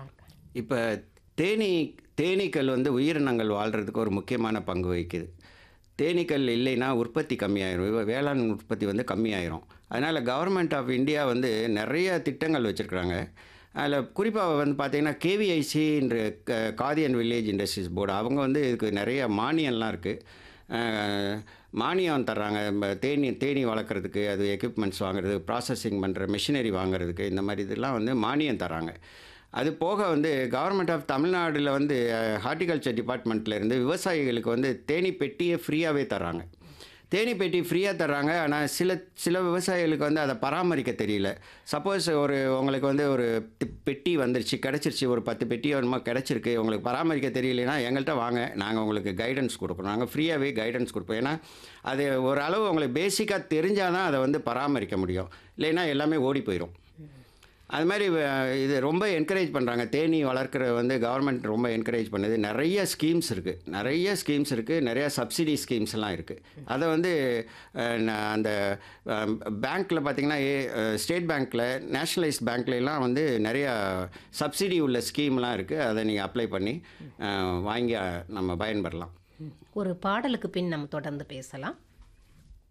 இருக்காங்க இப்போ தேனீ தேனீக்கள் வந்து உயிரினங்கள் வாழ்கிறதுக்கு ஒரு முக்கியமான பங்கு வகிக்குது தேனீக்கள் இல்லைன்னா உற்பத்தி கம்மியாயிரும் வே- வேளாண் உற்பத்தி வந்து கம்மியாயிரும் அதனால் கவர்மெண்ட் ஆஃப் இந்தியா வந்து நிறைய திட்டங்கள் வச்சுருக்குறாங்க அதில் குறிப்பாக வந்து பார்த்திங்கன்னா கேவிஐசின்ற Khadi and village industries board அவங்க வந்து இதுக்கு நிறைய மானியம்லாம் இருக்குது மானியம் தர்றாங்க நம்ம தேனி தேனி வளர்க்குறதுக்கு அது எக்யூப்மெண்ட்ஸ் வாங்குறது ப்ராசஸிங் பண்ணுற மிஷினரி வாங்குறதுக்கு இந்த மாதிரி இதெல்லாம் வந்து மானியம் தராங்க அது போக வந்து கவர்மெண்ட் ஆஃப் தமிழ்நாடுல வந்து ஹார்டிகல்ச்சர் டிபார்ட்மெண்ட்ல இருந்து விவசாயிகளுக்கு வந்து தேனி பெட்டியை ஃப்ரீயாகவே தர்றாங்க தேனி பெட்டி ஃப்ரீயாக தர்றாங்க ஆனால் சில சில விவசாயிகளுக்கு வந்து அதை பராமரிக்க தெரியல சப்போஸ் ஒரு உங்களுக்கு வந்து ஒரு தி- பெட்டி வந்துருச்சு கிடச்சிருச்சு ஒரு பத்து பெட்டி என்னமோ கிடச்சிருக்கு உங்களுக்கு பராமரிக்க தெரியலனா எங்கள்கிட்ட வாங்க நாங்கள் உங்களுக்கு கைடன்ஸ் கொடுக்குறோம் நாங்கள் ஃப்ரீயாகவே கைடன்ஸ் கொடுப்போம் ஏன்னா அது ஒரு அளவு உங்களுக்கு பேசிக்காக தெரிஞ்சால் தான் அதை வந்து பராமரிக்க முடியும் இல்லைன்னா எல்லாமே ஓடி போயிடும் அது மாதிரி அஹ், இது ரொம்ப என்கரேஜ் பண்ணுறாங்க தேனி வளர்க்குற வந்து கவர்மெண்ட் ரொம்ப என்கரேஜ் பண்ணுது நிறைய ஸ்கீம்ஸ் இருக்குது நிறைய ஸ்கீம்ஸ் இருக்குது நிறைய சப்சிடி ஸ்கீம்ஸ்லாம் இருக்குது அதை வந்து அஹ், ந- அந்த பேங்க்கில் பார்த்தீங்கன்னா ஸ்டேட் பேங்க்கில் நேஷ்னலைஸ்ட் பேங்க்லாம் வந்து நிறைய சப்சிடி உள்ள ஸ்கீம்லாம் இருக்குது அதை நீங்கள் அப்ளை பண்ணி அஹ், வாங்கி அஹ், நம்ம பயன்பெறலாம் ஒரு பாடலுக்கு பின் நம்ம தொடர்ந்து பேசலாம்